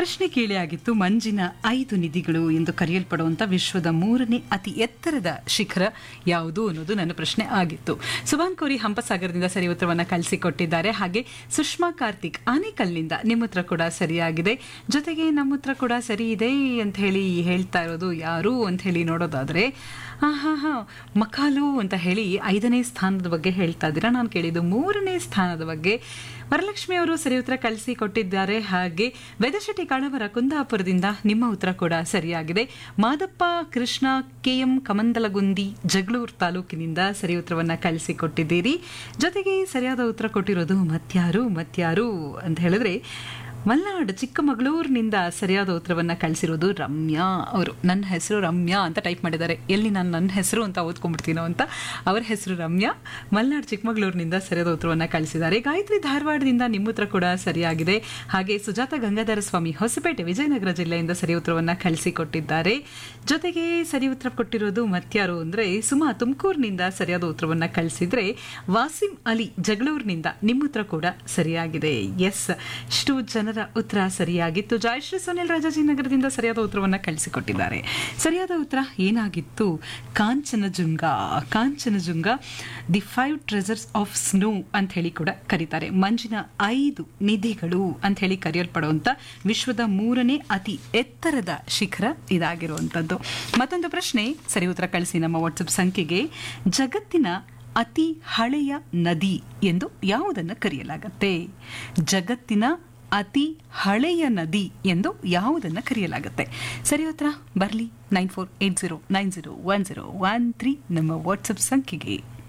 ಪ್ರಶ್ನೆ ಕೇಳಿ ಆಗಿತ್ತು ಮಂಜಿನ ಐದು ನಿಧಿಗಳು ಎಂದು ಕರೆಯಲ್ಪಡುವಂತ ವಿಶ್ವದ ಮೂರನೇ ಅತಿ ಎತ್ತರದ ಶಿಖರ ಯಾವುದು ಅನ್ನೋದು ನನ್ನ ಪ್ರಶ್ನೆ ಆಗಿತ್ತು ಸುಭಾನ್ ಕೋರಿ ಹಂಪಸಾಗರದಿಂದ ಸರಿ ಉತ್ತರವನ್ನ ಕಳಿಸಿಕೊಟ್ಟಿದ್ದಾರೆ ಹಾಗೆ ಸುಷ್ಮಾ ಕಾರ್ತಿಕ್ ಆನೇಕಲ್ನಿಂದ ನಿಮ್ಮ ಉತ್ತರ ಕೂಡ ಸರಿಯಾಗಿದೆ ಜೊತೆಗೆ ನಮ್ಮ ಉತ್ತರ ಕೂಡ ಸರಿ ಇದೆ ಅಂತ ಹೇಳಿ ಹೇಳ್ತಾ ಇರೋದು ಯಾರು ಅಂತ ಹೇಳಿ ನೋಡೋದಾದ್ರೆ ಹಾ ಹಾ ಹಾ ಮಕಾಲು ಅಂತ ಹೇಳಿ ಐದನೇ ಸ್ಥಾನದ ಬಗ್ಗೆ ಹೇಳ್ತಾ ಇದ್ದೀರಾ ನಾನು ಕೇಳಿದ್ದು ಮೂರನೇ ಸ್ಥಾನದ ಬಗ್ಗೆ ವರಲಕ್ಷ್ಮಿ ಅವರು ಸರಿ ಉತ್ತರ ಕಳಿಸಿ ಕೊಟ್ಟಿದ್ದಾರೆ ಹಾಗೆ ವೇದಶೆಟ್ಟಿ ಕಾಳವರ ಕುಂದಾಪುರದಿಂದ ನಿಮ್ಮ ಉತ್ತರ ಕೂಡ ಸರಿಯಾಗಿದೆ ಮಾದಪ್ಪ ಕೃಷ್ಣ ಕೆಎಂ ಕಮಂದಲಗುಂದಿ ಜಗಳೂರು ತಾಲೂಕಿನಿಂದ ಸರಿ ಉತ್ತರವನ್ನ ಕಳಿಸಿ ಕೊಟ್ಟಿದ್ದೀರಿ ಜೊತೆಗೆ ಸರಿಯಾದ ಉತ್ತರ ಕೊಟ್ಟಿರೋದು ಮತ್ಯಾರು ಮತ್ಯಾರು ಅಂತ ಹೇಳಿದ್ರೆ ಮಲ್ನಾಡ್ ಚಿಕ್ಕಮಗಳೂರಿನಿಂದ ಸರಿಯಾದ ಉತ್ತರವನ್ನ ಕಳಿಸಿರೋದು ರಮ್ಯಾ ಅವರು ನನ್ನ ಹೆಸರು ರಮ್ಯಾ ಅಂತ ಟೈಪ್ ಮಾಡಿದ್ದಾರೆ ಎಲ್ಲಿ ನಾನು ನನ್ನ ಹೆಸರು ಅಂತ ಓದ್ಕೊಂಡ್ಬಿಡ್ತೀನೋ ಅಂತ ಅವರ ಹೆಸರು ರಮ್ಯಾ ಮಲ್ನಾಡ್ ಚಿಕ್ಕಮಗಳೂರಿನಿಂದ ಸರಿಯಾದ ಉತ್ತರವನ್ನ ಕಳಿಸಿದ್ದಾರೆ ಗಾಯತ್ರಿ ಧಾರವಾಡದಿಂದ ನಿಮ್ಮ ಉತ್ತರ ಕೂಡ ಸರಿಯಾಗಿದೆ ಹಾಗೆ ಸುಜಾತ ಗಂಗಾಧರ ಸ್ವಾಮಿ ಹೊಸಪೇಟೆ ವಿಜಯನಗರ ಜಿಲ್ಲೆಯಿಂದ ಸರಿ ಉತ್ತರವನ್ನ ಕಳಿಸಿಕೊಟ್ಟಿದ್ದಾರೆ ಜೊತೆಗೆ ಸರಿ ಉತ್ತರ ಕೊಟ್ಟಿರೋದು ಮತ್ಯಾರು ಅಂದ್ರೆ ಸುಮಾ ತುಮಕೂರಿನಿಂದ ಸರಿಯಾದ ಉತ್ತರವನ್ನ ಕಳಿಸಿದ್ರೆ ವಾಸಿಂ ಅಲಿ ಜಗಳೂರಿನಿಂದ ನಿಮ್ಮ ಉತ್ತರ ಕೂಡ ಸರಿಯಾಗಿದೆ ಎಸ್ ಇಷ್ಟು ಜನರ ಉತ್ತರ ಸರಿಯಾಗಿತ್ತು ಜಯಶ್ರೀ ಸುನಿಲ್ ರಾಜಾಜಿನಗರದಿಂದ ಸರಿಯಾದ ಉತ್ತರವನ್ನ ಕಳಿಸಿಕೊಟ್ಟಿದ್ದಾರೆ ಸರಿಯಾದ ಉತ್ತರ ಏನಾಗಿತ್ತು Kanchenjunga Kanchenjunga the five treasures of snow ಅಂತ ಹೇಳಿ ಕೂಡ ಕರೀತಾರೆ ಮಂಜಿನ ಐದು ನಿಧಿಗಳು ಅಂತ ಹೇಳಿ ಕರೆಯಲ್ಪಡುವಂತ ವಿಶ್ವದ ಮೂರನೇ ಅತಿ ಎತ್ತರದ ಶಿಖರ ಇದಾಗಿರುವಂತದ್ದು ಮತ್ತೊಂದು ಪ್ರಶ್ನೆ ಸರಿ ಉತ್ತರ ಕಳಿಸಿ ನಮ್ಮ ವಾಟ್ಸಪ್ ಸಂಖ್ಯೆಗೆ ಜಗತ್ತಿನ ಅತಿ ಹಳೆಯ ನದಿ ಎಂದು ಯಾವುದನ್ನು ಕರೆಯಲಾಗತ್ತೆ ಜಗತ್ತಿನ ಅತಿ ಹಳೆಯ ನದಿ ಎಂದು ಯಾವುದನ್ನು ಕರೆಯಲಾಗುತ್ತೆ ಸರಿ ಉತ್ತರ ಬರಲಿ nine four eight zero nine zero one zero one three ನಮ್ಮ ವಾಟ್ಸಪ್ ಸಂಖ್ಯೆಗೆ